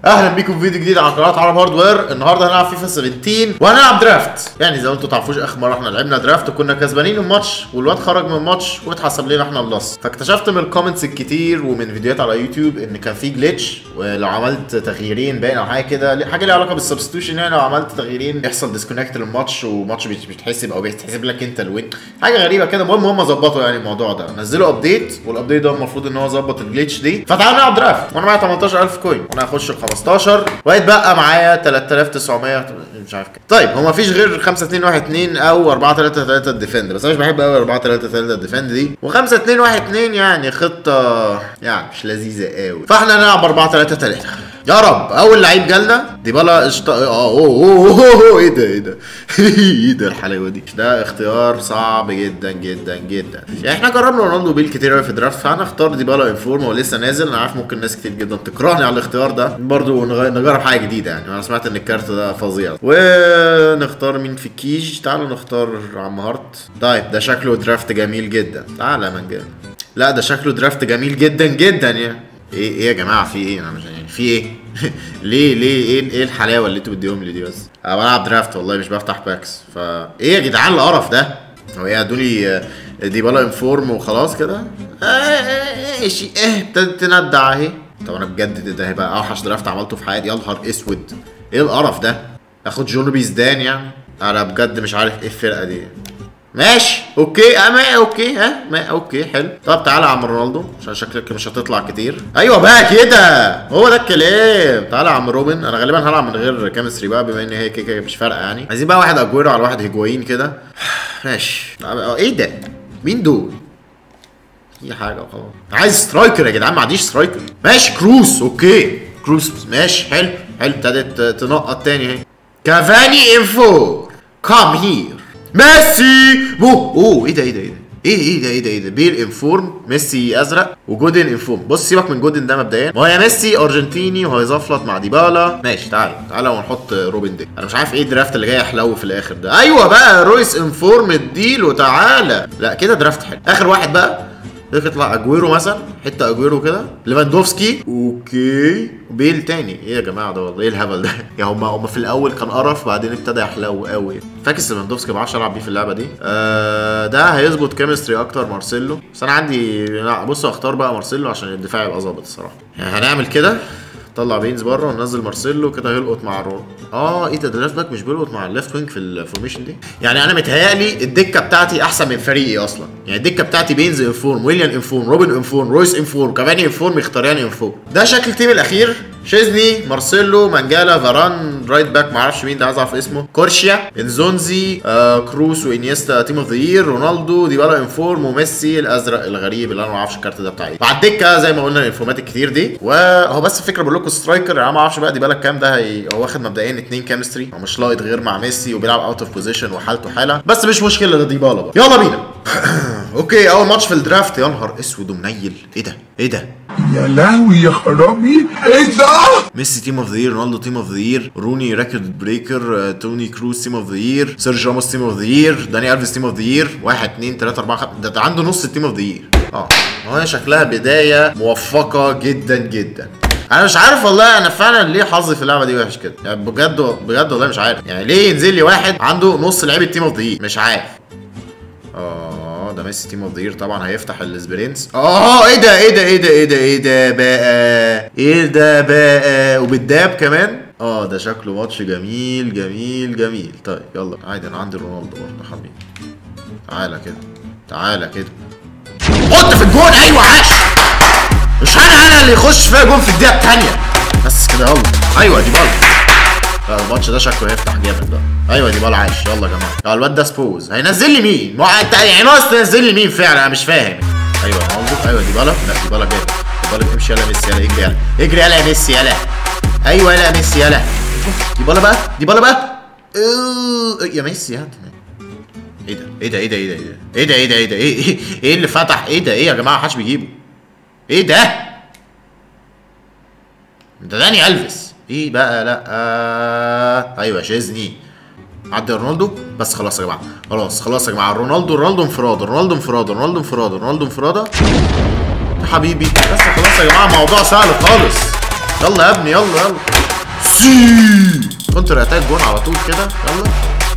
اهلا بيكم في فيديو جديد على قناه عرب هاردوير النهارده هنلعب فيفا 17 وهنلعب درافت يعني زي ما انتم تعرفوش اخر مره احنا لعبنا درافت وكنا كسبانين الماتش والواد خرج من الماتش واتحسب لنا احنا بلس فاكتشفت من الكومنتس الكتير ومن فيديوهات على يوتيوب ان كان في جلitch ولو عملت تغييرين باين او حاجه كده حاجه ليها علاقه بالسبستيوشن يعني لو عملت تغييرين يحصل ديسكونكت للماتش وماتش مش بيتحسب او بيتحسب لك انت الوين حاجه غريبه كده المهم هم ظبطوا يعني الموضوع ده نزلوا ابديت والابديت ده المفروض ان هو ظبط الجلitch دي فتعالوا نلعب درافت وانا معايا 18000 كوين وانا هخش ال 15 وهيتبقى معايا 3900 مش عارف كام طيب هو مفيش غير 5 2 1 2 او 4 3 3 الديفند بس انا مش بحب قوي 4 3 3 الديفند دي و5 2 1 2 يعني خطه يعني مش لذيذه قوي فاحنا نلعب 4 3 3 يا رب اول لعيب جالنا ديبالا اشت... اه اوه اوه اوه اوه ايه ده ايه ده ايه ده الحلاوه دي ده اختيار صعب جدا جدا جدا يعني احنا جربنا رونالدو بيل كتير قوي في الدرافت فهنختار ديبالا انفورم هو لسه نازل انا عارف ممكن ناس كتير جدا تكرهني على الاختيار ده برضو نغ- نجرب حاجه جديده يعني انا سمعت ان الكارت ده فظيع ونختار مين في الكيج تعالوا نختار عم هارت طيب ده شكله درافت جميل جدا تعالى يا منجان لا ده شكله درافت جميل جدا جدا يعني ايه ايه يا جماعه في ايه انا مش يعني في ايه ليه ليه ايه ايه الحلاوه اللي انتوا بتديهم لي دي بس انا بلعب درافت والله مش بفتح باكس فا ايه يا جدعان القرف ده هو ايه ادولي آه، ديبالا انفورم وخلاص كده آه، آه، ماشي اه ابتدت تندع اهي طب انا بجد ده- ده هيبقى اوحش درافت عملته في حياتي يا نهار اسود ايه القرف ده اخد جونوبي زدان يعني انا بجد مش عارف ايه الفرقه دي ماشي اوكي اه ما اوكي ها ما اوكي حلو طب تعالى يا عم رونالدو عشان شكلك مش هتطلع كتير ايوه بقى كده هو ده الكلام تعالى يا عم روبن انا غالبا هلعب من غير كيمستري بقى بما ان هي كده كده مش فارقه يعني عايزين بقى واحد اجويرو على واحد هيجوين كده ماشي اه، ايه ده مين دول اي حاجه وخلاص عايز سترايكر يا جدعان ما عنديش سترايكر ماشي كروس اوكي كروس ماشي حلو حلو ابتدت تنقط تاني اهي كافاني انفور كام هير ميسي اوه اوه ايه ده ايه ده ايه ده ايه ايه ده ايه ده ايه ده بيل انفورم ميسي ازرق وجودن انفورم بص سيبك من جودن ده مبدئيا ما هي ميسي ارجنتيني وهيزفلط مع ديبالا ماشي تعالى تعالى ونحط روبن دي انا مش عارف ايه الدرافت اللي جاي يحلو في الاخر ده ايوه بقى رويس انفورم اديله تعالى لا كده درافت حلو اخر واحد بقى يطلع اجويرو مثلا حته اجويرو كده ليفاندوفسكي اوكي بيل تاني ايه يا جماعه ده والله ايه الهبل ده يا هم هم في الاول كان قرف بعدين ابتدى يحلو قوي فاكس ليفاندوفسكي ما بعرفش العب بيه في اللعبه دي آه ده هيظبط كيمستري اكتر مارسيلو بس انا عندي لا بص هختار بقى مارسيلو عشان الدفاع يبقى ظابط الصراحه يعني هنعمل كده طلع بينز بره وننزل مارسيلو كده هيلقط مع رون اه ايه ده ده الليفت باك مش بيلقط مع الليفت وينج في الفورميشن دي يعني انا متهيألي الدكه بتاعتي احسن من فريقي اصلا يعني الدكه بتاعتي بينز انفورم ويليام انفورم روبن انفورم رويس انفورم كافاني انفورم مختاريان انفورم ده شكل التيم الاخير شيزني مارسيلو مانجالا فاران رايت باك معرفش مين ده عايز اعرف اسمه كورشيا انزونزي آه كروس وانيستا تيم اوف ذا يير رونالدو ديبالا انفورم وميسي الازرق الغريب اللي انا ما اعرفش الكارت ده بتاع ايه وعلى الدكه زي ما قلنا الانفورمات الكتير دي وهو بس الفكره بقول لكم سترايكر انا ما اعرفش بقى ديبالا الكام ده هي هو واخد مبدئيا اتنين كيمستري هو مش لايط غير مع ميسي وبيلعب اوت اوف بوزيشن وحالته حاله بس مش مشكله ده ديبالا بقى يلا بينا اوكي اول ماتش في الدرافت يا نهار اسود ومنيل ايه ده ايه ده يا لهوي يا خرابي ايه ده ميسي تيم اوف ذا يير رونالدو تيم اوف ذا يير روني ريكورد بريكر آه، توني كروز تيم اوف ذا يير سيرجيو راموس تيم اوف ذا يير داني الفيس تيم اوف ذا يير 1 2 3 4 5 ده, ده عنده نص التيم اوف ذا يير اه هو شكلها بدايه موفقه جدا جدا انا مش عارف والله انا فعلا ليه حظي في اللعبه دي وحش كده يعني بجد بجد والله مش عارف يعني ليه ينزل لي واحد عنده نص لعيبه تيم اوف ذا يير مش عارف اه ده ميسي تيم اوف ذا يير طبعا هيفتح الاسبرينتس اه ايه ده ايه ده ايه ده ايه ده ايه ده بقى ايه ده بقى وبالداب كمان اه ده شكله ماتش جميل جميل جميل طيب يلا عادي انا عندي رونالدو برضه حبيبي تعالى كده تعالى كده حط في الجون ايوه عاش مش انا انا اللي يخش فيها جون في الدقيقه الثانيه بس كده يلا ايوه دي بالا لا الماتش ده شكله هيفتح جامد ده ايوه دي بالا عايش يلا يا جماعه يلا الواد ده سبوز هينزل لي مين؟ ما هو انت يعني ناقص تنزل لي مين فعلا انا مش فاهم ايوه رونالدو ايوه دي بالا لا دي بالا جامد دي بالا امشي يلا ميسي يلا اجري يلا اجري يلا يا ميسي يلا ايوه يلا يا ميسي يلا دي بالا بقى دي بالا بقى أوه، يا ميسي هات ايه ده ايه ده ايه ده ايه ده ايه ده ايه ده ايه ده ايه ايه ايه اللي فتح ايه ده ايه يا جماعه محدش بيجيبه ايه ده ده داني الفيس ايه بقى لا آه. ايوه شيزني عدي رونالدو بس خلاص يا جماعه خلاص خلاص يا جماعه رونالدو رونالدو انفراد رونالدو انفراد رونالدو انفراد رونالدو انفراد يا حبيبي بس خلاص يا جماعه الموضوع سهل خالص يلا يا ابني يلا يلا سي كونتر اتاك جون على طول كده يلا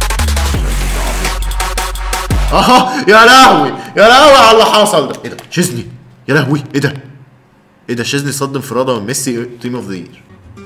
اها يا لهوي يا لهوي على اللي حصل ده ايه ده شيزني يا لهوي ايه ده ايه ده شيزني صد انفراده من ميسي تيم اوف ذا يير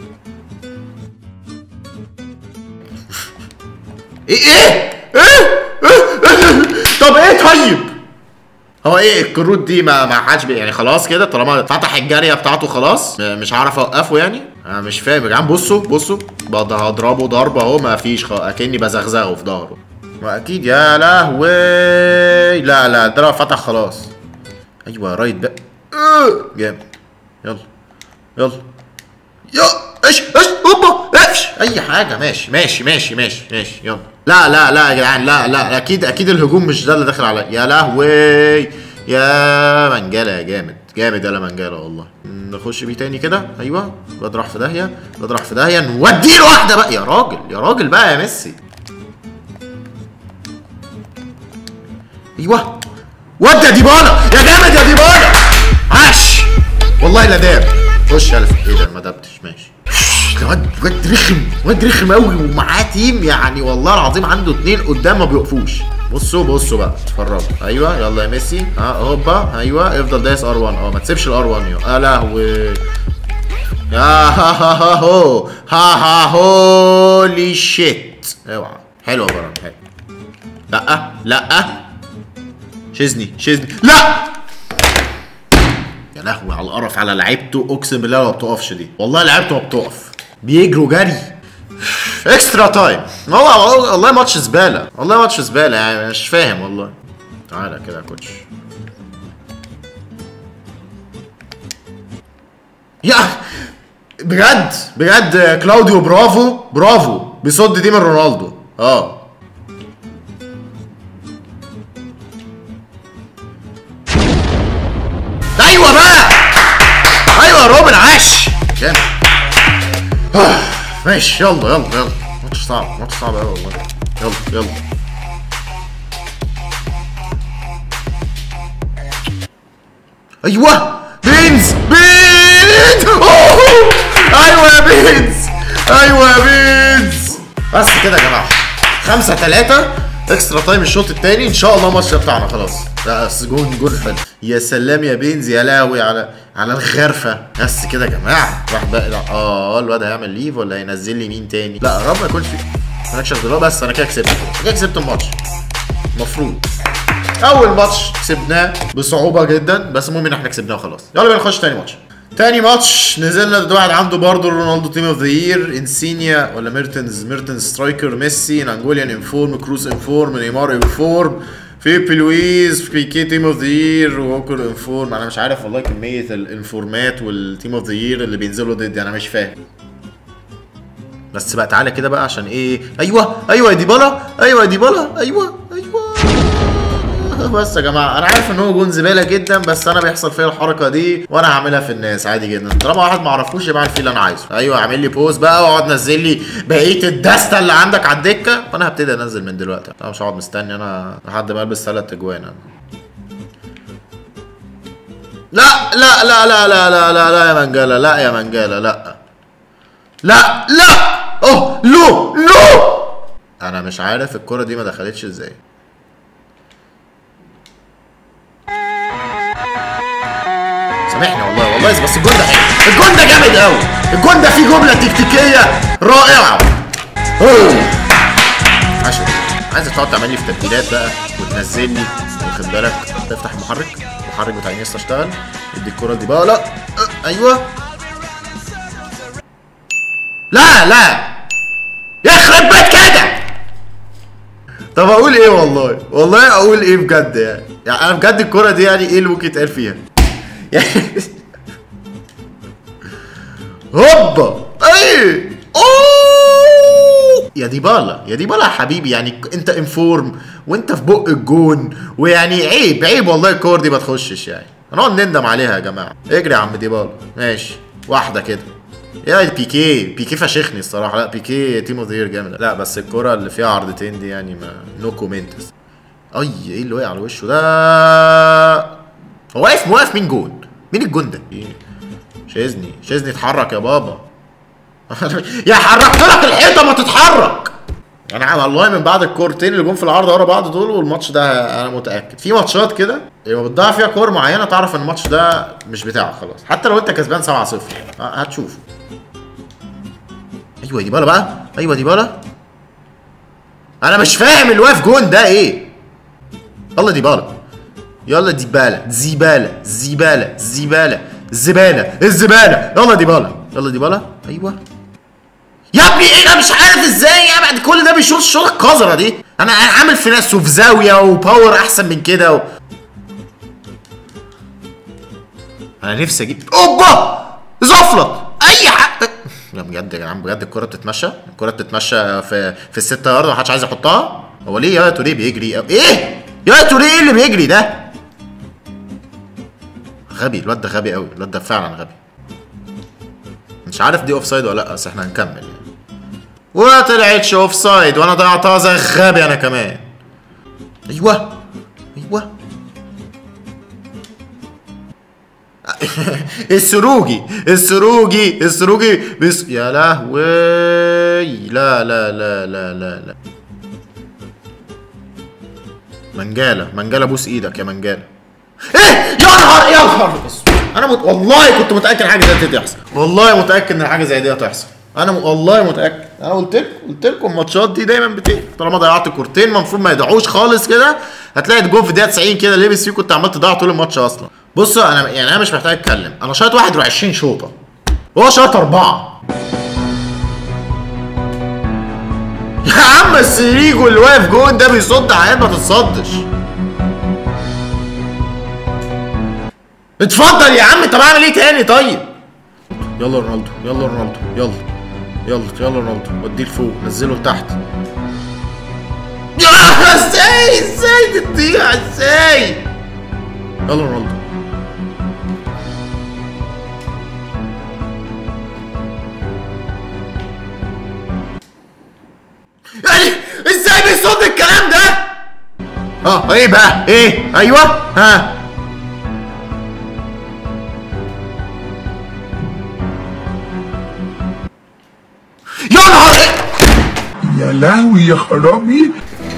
ايه ايه ايه ايه طب ايه طيب هو ايه الكروت دي ما ما حدش بي- يعني خلاص كده طالما فتح الجاريه بتاعته خلاص م- مش هعرف اوقفه يعني انا مش فاهم يا جدعان بصوا بصوا بقى هضربه ضربه اهو ما فيش خ... اكني بزغزغه في ظهره واكيد يا لهوي لا لا الضربه فتح خلاص ايوه رايت بقى آه، جامد يلا يلا يا ايش ايش اوبا ايش اي حاجه ماشي ماشي ماشي ماشي ماشي يلا لا لا لا يا جدعان لا لا اكيد اكيد الهجوم مش ده اللي داخل عليا يا لهوي يا منجله يا جامد جامد يا منجله والله نخش بيه تاني كده ايوه الواد راح في داهيه الواد راح في داهيه نودي له واحده بقى يا راجل يا راجل بقى يا ميسي ايوه ودي يا ديبالا يا جامد يا ديبالا عاش والله لا داب خش يا الف ايه ده ما دبتش ماشي ده واد واد رخم واد رخم قوي ومعاه تيم يعني والله العظيم عنده اتنين قدام ما بيقفوش بصوا بصوا بقى اتفرجوا ايوه يلا يا ميسي ها هوبا ايوه افضل دايس ار 1 اه ما تسيبش الار 1 يا لهوي يا ها ها ها هو ها ها هولي شيت اوعى حلوه يا برام حلو لا لا شيزني شيزني لا يا لهوي على القرف على لعيبته اقسم بالله ما بتقفش دي والله لعيبته ما بتقف بيجروا جري اكسترا تايم هو والله ماتش زباله والله ماتش زباله يعني مش فاهم والله تعالى كده يا كوتش يا بجد بجد كلاوديو برافو برافو بيصد دي من رونالدو اه ايوه بقى ايوه يا روبن عاش جامد آه، ماشي يلا يلا يلا ماتش صعب ماتش صعب قوي والله يلا يلا ايوه بينز بينز أوه! ايوه يا بينز ايوه يا بينز بس كده يا جماعه خمسة ثلاثة اكسترا تايم الشوط الثاني ان شاء الله الماتش بتاعنا خلاص لا بس جون جون حلو يا سلام يا بينز يا لاوي على على الخرفه بس كده يا جماعه راح بقى لا اه الواد هيعمل ليف ولا هينزل لي مين تاني لا يا رب ما يكونش في مالكش غير بس انا كده كسبت كده كسبت الماتش المفروض اول ماتش كسبناه بصعوبه جدا بس المهم ان احنا كسبناه خلاص يلا بينا نخش تاني ماتش تاني ماتش نزلنا ضد واحد عنده برضه رونالدو تيم اوف ذا يير انسينيا ولا ميرتنز ميرتنز سترايكر ميسي نانجوليان انفورم كروس انفورم نيمار انفورم فيبي لويز بيكي تيم اوف ذا يير ووكر انفورم انا مش عارف والله كميه الانفورمات والتيم اوف ذا يير اللي بينزلوا ضدي انا مش فاهم بس بقى تعالى كده بقى عشان ايه ايوه ايوه يا ديبالا ايوه يا ديبالا ايوه ايوه بس يا جماعه انا عارف ان هو جون زباله جدا بس انا بيحصل فيا الحركه دي وانا هعملها في الناس عادي جدا طالما واحد ما اعرفوش يبقى عارف فيه اللي انا عايزه ايوه اعمل لي بوز بقى واقعد نزل لي بقيه الدسته اللي عندك على الدكه وانا هبتدي انزل من دلوقتي انا مش هقعد مستني انا لحد ما البس ثلاث اجوان انا لا لا لا لا لا لا لا لا يا منجله لا يا منجله لا لا لا اوه لو لو انا مش عارف الكره دي ما دخلتش ازاي سامحني والله والله بس الجون ده حلو الجون ده جامد قوي الجون ده فيه جمله تكتيكيه رائعه أوه. عشان عايز تقعد تعمل لي في تبديلات بقى وتنزل لي واخد بالك تفتح محرك المحرك بتاع انيستا اشتغل ادي الكره دي بقى لا أه، ايوه لا لا يخرب بيت كده طب اقول ايه والله والله اقول ايه بجد يعني يعني انا بجد الكره دي يعني ايه اللي ممكن يتقال فيها يعني هوبا اي اوه يا ديبالا يا ديبالا يا حبيبي يعني انت انفورم وانت في بق الجون ويعني عيب عيب والله الكور دي ما تخشش يعني هنقعد نندم عليها يا جماعه اجري يا عم ديبالا ماشي واحده كده يا بيكي بيكي فشخني الصراحه لا بيكي تيمو ذير جامد لا بس الكره اللي فيها عرضتين دي يعني ما نو كومنت اي ايه اللي وقع على وشه ده هو واقف واقف مين جون مين الجون ده إيه؟ شيزني شيزني اتحرك يا بابا يا حركت لك الحيطه ما تتحرك انا والله من بعد الكورتين اللي جم في العرض ورا بعض دول والماتش ده انا متاكد في ماتشات كده لما بتضيع فيها كور معينه تعرف ان الماتش ده مش بتاعك خلاص حتى لو انت كسبان 7 0 هتشوف ايوه ديبالا بقى ايوه ديبالا انا مش فاهم اللي واقف جون ده ايه يلا ديبالا يلا ديبالا زيبالا زيبالا زيبالا زباله الزباله يلا ديبالا يلا ديبالا ايوه يا ابني ايه انا مش عارف ازاي يا بعد كل ده بيشوط الشوط القذره دي انا أنا عامل في نفسه في زاويه وباور احسن من كده و... انا نفسي اجيب اوبا زفلت اي حد لا بجد يا جدعان بجد الكره بتتمشى الكره بتتمشى في في الستة يارد محدش عايز يحطها هو ليه يا توريه بيجري ايه يا توريه ايه اللي بيجري ده غبي الواد ده غبي قوي الواد ده فعلا غبي مش عارف دي اوف سايد ولا لا بس احنا هنكمل يعني وطلعتش اوف سايد وانا ضيعتها زي غبي انا كمان ايوه ايوه السروجي السروجي السروجي بس يا لهوي لا لا لا لا لا لا منجالة منجالة بوس ايدك يا منجالة ايه يا نهار يا نهار اسود. انا مت... والله كنت متاكد حاجه زي دي تحصل والله متاكد ان حاجه زي دي هتحصل انا م... والله متاكد انا قلت لكم قلت لكم الماتشات دي دايما بتيجي طالما ضيعت كورتين المفروض ما يضيعوش خالص كده هتلاقي الجون في الدقيقه 90 كده لبس فيه كنت عمال تضيع طول الماتش اصلا بصوا انا يعني انا مش محتاج اتكلم انا شايط 21 شوطه وهو شايط اربعه يا عم السريجو اللي واقف جون ده بيصد حاجات ما تتصدش اتفضل يا عم طب اعمل ايه تاني طيب يلا رونالدو يلا رونالدو يلا يلا يلا رونالدو وديه لفوق نزله لتحت يا ازاي ازاي تضيع ازاي يلا رونالدو يعني ازاي بيصد الكلام ده اه ايه بقى ايه ايوه ها يا نهار إيه؟ يا لهوي يا خرابي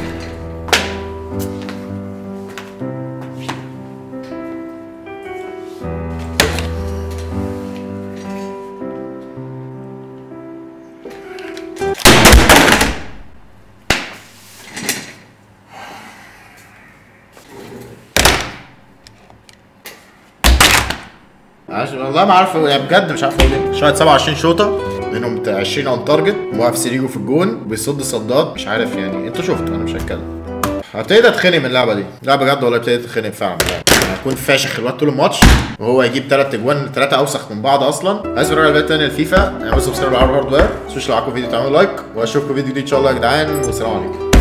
عش- والله ما عارف يعني بجد مش عارف اقول ايه شايط 27 شوطه منهم بتاع 20 اون تارجت واقف سيريجو في الجون بيصد صدات مش عارف يعني انتوا شفتوا انا مش هتكلم هبتدي اتخنق من اللعبه دي لا بجد والله ابتديت اتخنق فعلا يعني هكون فاشخ الواد طول الماتش وهو يجيب ثلاث اجوان ثلاثه اوسخ من بعض اصلا عايز تتفرج على فيديو تاني الفيفا اعملوا سبسكرايب على هاردوير ما تنسوش لو عجبكم الفيديو تعملوا لايك واشوفكم فيديو جديد ان شاء الله يا جدعان والسلام عليكم